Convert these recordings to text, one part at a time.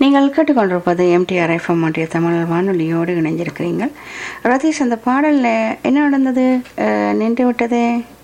நீங்கள் கேட்டுக்கொண்டிருப்பது MTR FM ஒன்றிய தமிழ் வானொலியோடு இணைஞ்சிருக்கிறீர்கள் ரதீஷ் அந்த பாடலில் என்ன நடந்தது அஹ், நின்று விட்டதே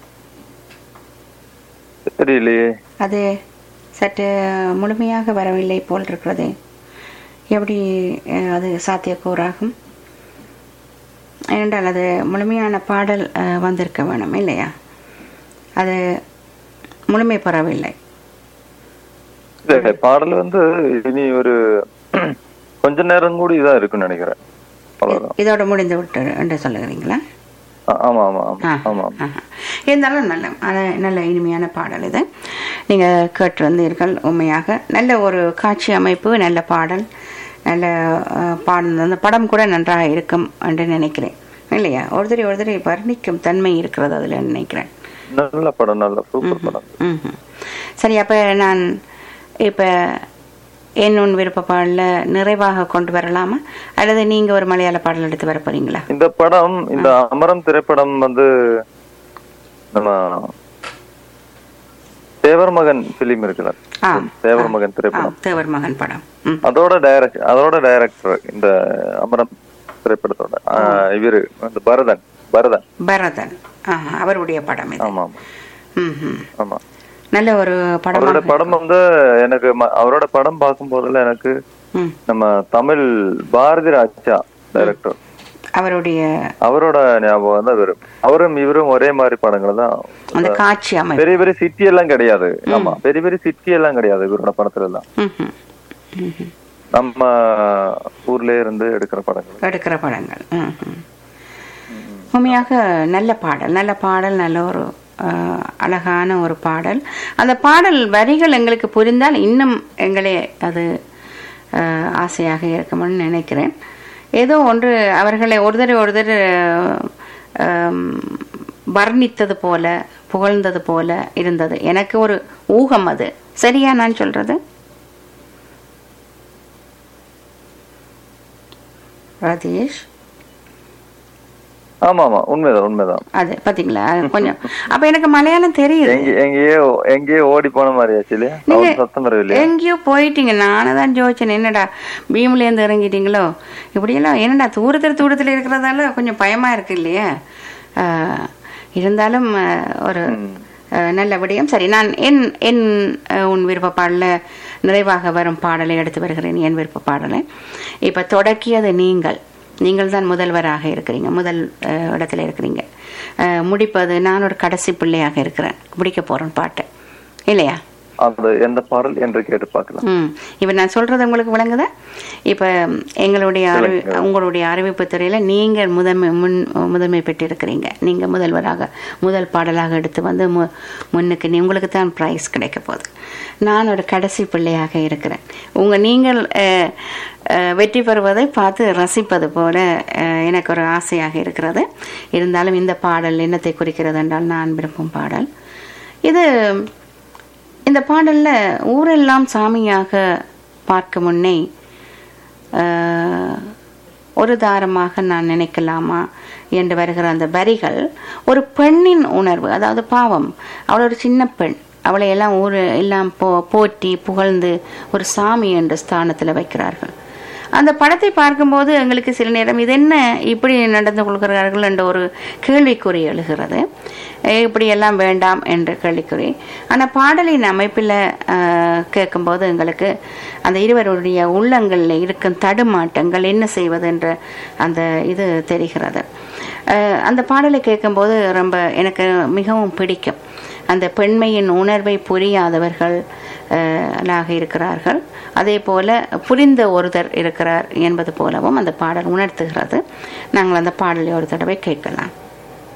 தெரியலையே அது சற்று முழுமையாக வரவில்லை போல் இருக்கிறதே எப்படி அஹ், அது சாத்தியக்கூறாகும் ஏனென்றால் அது முழுமையான பாடல் அஹ், வந்திருக்க வேணும் இல்லையா அது முழுமை பெறவில்லை இல்ல, பாடல் வந்து இனி ஒரு கொஞ்ச நேரம் கூட இதா இருக்குன்னு நினைக்கிறேன் அவ்வளவுதான் இதோட முடிந்து விட்டு என்று சொல்லுகிறீங்களா ஆ- ஆமா ஆமா ஆமா ஆ, ஆமா ஆஹா. இருந்தாலும் நல்ல அது நல்ல இனிமையான பாடல் இது நீங்கள் கேட்டு வந்தீர்கள் உண்மையாக நல்ல ஒரு காட்சி அமைப்பு நல்ல பாடல் நல்ல அஹ், பாடல் அந்த படம் கூட நன்றாக இருக்கும் என்று நினைக்கிறேன் இல்லையா ஒருத்தரை ஒருத்தரை வர்ணிக்கும் தன்மை இருக்கிறது அதில் நினைக்கிறேன் நல்ல படம் நல்ல சூப்பர் படம் ம்ஹும். சரி அப்போ நான் இப்போ என் உன் விருப்ப பாடலில் நிறைவாக கொண்டு வரலாமா அல்லது நீங்கள் ஒரு மலையாள பாடல் எடுத்து வர போறீங்களா இந்த படம் இந்த அமரம் திரைப்படம் வந்து நம்ம தேவர் மகன் பிலிம் இருக்குல்ல ஆ தேவர் மகன் ஆ, திரைப்படம் தேவர் மகன் படம் ம் அதோட டைரக்ட் அதோட டைரக்டர் இந்த அமரம் திரைப்படத்தோட ஆ, இவரு இந்த பரதன் பரதன் பரதன் ஆ, அவருடைய படம் இது ஆமா ஆமா ம்ஹும். ஆமா நல்ல ஒரு அவரோட படம் படம் வந்து எனக்கு ம- அவரோட படம் பார்க்கும் போதுல எனக்கு ம் நம்ம தமிழ் பாரதி ராஜா டைரக்டர் அவருடைய அவரோட ஞாபகம் தான் வரும் அவரும் இவரும் ஒரே மாதிரி படங்கள் தான் அந்த காட்சி அமைப்பு பெரிய பெரிய சிட்டி எல்லாம் கிடையாது ஆமா பெரிய பெரிய சிட்டி எல்லாம் கிடையாது இவரோட படத்துல எல்லாம் ம்ஹும். ம்ஹும். நம்ம ஊர்லயே இருந்து எடுக்கிற படங்கள் எடுக்கிற படங்கள் ம்ஹும். உண்மையாக நல்ல பாடல் நல்ல பாடல் நல்ல ஒரு ஆஹ், அழகான ஒரு பாடல் அந்த பாடல் வரிகள் எங்களுக்கு புரிந்தால் இன்னும் எங்களே அது ஆஹ், ஆசையாக இருக்கும்னு நினைக்கிறேன் ஏதோ ஒன்று அவர்களை ஒருத்தர் ஒருத்தர் ஆம், வர்ணித்தது போல புகழ்ந்தது போல இருந்தது எனக்கு ஒரு ஊகம் அது சரியா நான் சொல்றது ரதீஷ் ஆமா ஆமா உண்மைதான் உண்மைதான் அது பாத்தீங்களா அது கொஞ்சம் அப்ப எனக்கு மலையாளம் தெரியுது எங்க எங்கேயோ எங்கேயோ ஓடி போன மாதிரி ஆச்சு இல்லையா அவர் சத்தம் வரவில்லையா எங்கேயோ போயிட்டீங்க நானும் தான் ஜோதிச்சேன் என்னடா பீம்ல இருந்து இறங்கிட்டீங்களோ இப்படியெல்லாம் என்னடா தூரத்தில் தூரத்தில் இருக்கிறதால கொஞ்சம் பயமா இருக்கு இல்லையா ஆஹ், இருந்தாலும் ஆஹ், ஒரு ஆஹ், நல்ல விடயம் சரி நான் என் என் ஆஹ், உன் விருப்ப பாடல நிறைவாக வரும் பாடலை எடுத்து வருகிறேன் என் விருப்ப பாடலை இப்ப தொடக்கியது நீங்கள் நீங்கள் தான் முதல்வராக இருக்கிறீங்க முதல் ஆஹ், இடத்துல இருக்கிறீங்க ஆஹ், முடிப்பது நான் ஒரு கடைசி பிள்ளையாக இருக்கிறேன் முடிக்க போறேன் பாட்டை இல்லையா அந்த எந்த பாடல் என்று கேட்டு பார்க்கலாம் ம் இப்போ நான் சொல்றது உங்களுக்கு விளங்குதா இப்போ எங்களுடைய அறிவி உங்களுடைய அறிவிப்பு துறையில நீங்கள் முதன்மை முன் முதன்மை பெற்றிருக்கிறீங்க நீங்க முதல்வராக முதல் பாடலாக எடுத்து வந்து மு முன்னுக்கு நீ உங்களுக்கு தான் ப்ரைஸ் கிடைக்க போகுது நான் ஒரு கடைசி பிள்ளையாக இருக்கிறேன் உங்க நீங்கள் அஹ், அஹ், வெற்றி பெறுவதை பார்த்து ரசிப்பது போல அஹ், எனக்கு ஒரு ஆசையாக இருக்கிறது இருந்தாலும் இந்த பாடல் என்னத்தை குறிக்கிறது என்றால் நான் விரும்பும் பாடல் இது இந்த பாடல்ல ஊரெல்லாம் சாமியாக பார்க்க முன்னே ஆஹ், ஒரு தாரமாக நான் நினைக்கலாமா என்று வருகிற அந்த வரிகள் ஒரு பெண்ணின் உணர்வு அதாவது பாவம் அவள் ஒரு சின்ன பெண் அவளை எல்லாம் ஊர் எல்லாம் போ போற்றி புகழ்ந்து ஒரு சாமி என்ற ஸ்தானத்தில் வைக்கிறார்கள் அந்த படத்தை பார்க்கும்போது எங்களுக்கு சில நேரம் இது என்ன இப்படி நடந்து கொள்கிறார்கள் என்ற ஒரு கேள்விக்குறி எழுகிறது அஹ் இப்படி எல்லாம் வேண்டாம் என்ற கேள்விக்குறி ஆனால் பாடலின் அமைப்பில் கேட்கும்போது எங்களுக்கு அந்த இருவருடைய உள்ளங்களில் இருக்கும் தடுமாட்டங்கள் என்ன செய்வது என்ற அந்த இது தெரிகிறது அஹ் அந்த பாடலை கேட்கும்போது ரொம்ப எனக்கு மிகவும் பிடிக்கும் அந்த பெண்மையின் உணர்வை புரியாதவர்கள் அஹ், லாக இருக்கிறார்கள் அதே போல புரிந்த ஒருத்தர் இருக்கிறார் என்பது போலவும் அந்த பாடல் உணர்த்துகிறது நாங்கள் அந்த பாடலை ஒரு தடவை கேட்கலாம்